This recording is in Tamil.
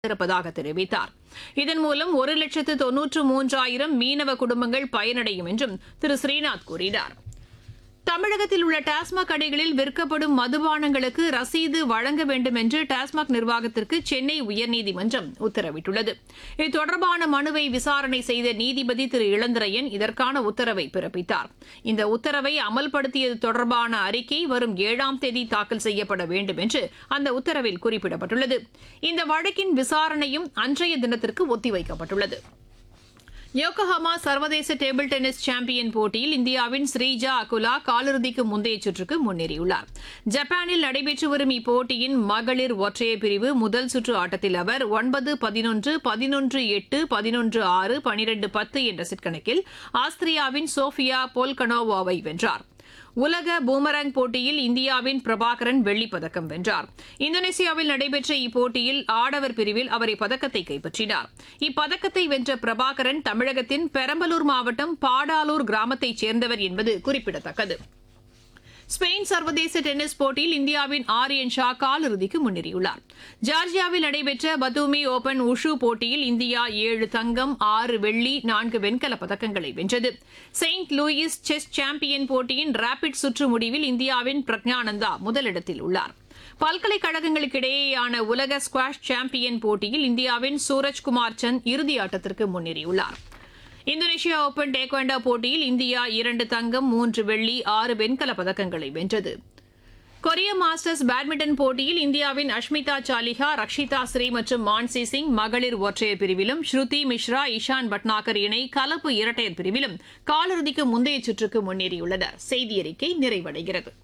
இருப்பதாக தெரிவித்தார் இதன் மூலம் ஒரு லட்சத்து தொன்னூற்று மூன்றாயிரம் மீனவ குடும்பங்கள் பயனடையும் என்றும் திரு ஸ்ரீநாத் கூறினார் தமிழகத்தில் உள்ள டாஸ்மாக் கடைகளில் விற்கப்படும் மதுபானங்களுக்கு ரசீது வழங்க வேண்டும் என்று டாஸ்மாக் நிர்வாகத்திற்கு சென்னை உயர்நீதிமன்றம் உத்தரவிட்டுள்ளது இது தொடர்பான மனுவை விசாரணை செய்த நீதிபதி திரு இளந்திரையன் இதற்கான உத்தரவை பிறப்பித்தார் இந்த உத்தரவை அமல்படுத்தியது தொடர்பான அறிக்கை வரும் ஏழாம் தேதி தாக்கல் செய்யப்பட வேண்டும் என்று அந்த உத்தரவில் குறிப்பிடப்பட்டுள்ளது இந்த வழக்கின் விசாரணையும் அன்றைய தினத்திற்கு ஒத்திவைக்கப்பட்டுள்ளது யோகோஹாமா சர்வதேச டேபிள் டென்னிஸ் சாம்பியன் போட்டியில் இந்தியாவின் ஸ்ரீஜா அகுலா காலிறுதிக்கு முந்தைய சுற்றுக்கு முன்னேறியுள்ளார் ஜப்பானில் நடைபெற்று வரும் இப்போட்டியின் மகளிர் ஒற்றையர் பிரிவு முதல் சுற்று ஆட்டத்தில் அவர் ஒன்பது பதினொன்று பதினொன்று எட்டு பதினொன்று ஆறு பனிரெண்டு பத்து என்ற செட் கணக்கில் ஆஸ்திரியாவின் சோஃபியா போல்கனோவாவை வென்றார் உலக பூமராங் போட்டியில் இந்தியாவின் பிரபாகரன் வெள்ளிப் பதக்கம் வென்றார் இந்தோனேசியாவில் நடைபெற்ற இப்போட்டியில் ஆடவர் பிரிவில் அவர் இப்பதக்கத்தை கைப்பற்றினார் இப்பதக்கத்தை வென்ற பிரபாகரன் தமிழகத்தின் பெரம்பலூர் மாவட்டம் பாடாலூர் கிராமத்தைச் சேர்ந்தவர் என்பது குறிப்பிடத்தக்கது ஸ்பெயின் சர்வதேச டென்னிஸ் போட்டியில் இந்தியாவின் ஆரியன் ஷா காலிறுதிக்கு முன்னேறியுள்ளார் ஜார்ஜியாவில் நடைபெற்ற பத்தூமி ஓபன் உஷு போட்டியில் இந்தியா ஏழு தங்கம் ஆறு வெள்ளி நான்கு வெண்கலப் பதக்கங்களை வென்றது செயின்ட் லூயிஸ் செஸ் சாம்பியன் போட்டியின் ரேபிட் சுற்று முடிவில் இந்தியாவின் பிரக்ஞானந்தா முதலிடத்தில் உள்ளார் பல்கலைக்கழகங்களுக்கிடையேயான உலக ஸ்குவாஷ் சாம்பியன் போட்டியில் இந்தியாவின் சூரஜ்குமார் சந்த் இறுதி ஆட்டத்திற்கு முன்னேறியுள்ளார் இந்தோனேஷியா ஓபன் டேக்வாண்டோ போட்டியில் இந்தியா இரண்டு தங்கம் மூன்று வெள்ளி ஆறு வெண்கல பதக்கங்களை வென்றது கொரிய மாஸ்டர்ஸ் பேட்மிண்டன் போட்டியில் இந்தியாவின் அஷ்மிதா சாலிஹா ரக்ஷிதா ஸ்ரீ மற்றும் மான்சி சிங் மகளிர் ஒற்றையர் பிரிவிலும் ஸ்ருதி மிஸ்ரா இஷான் பட்னாகர் இணை கலப்பு இரட்டையர் பிரிவிலும் காலிறுதிக்கு முந்தைய சுற்றுக்கு முன்னேறியுள்ளனர் செய்தி அறிக்கை நிறைவடைகிறது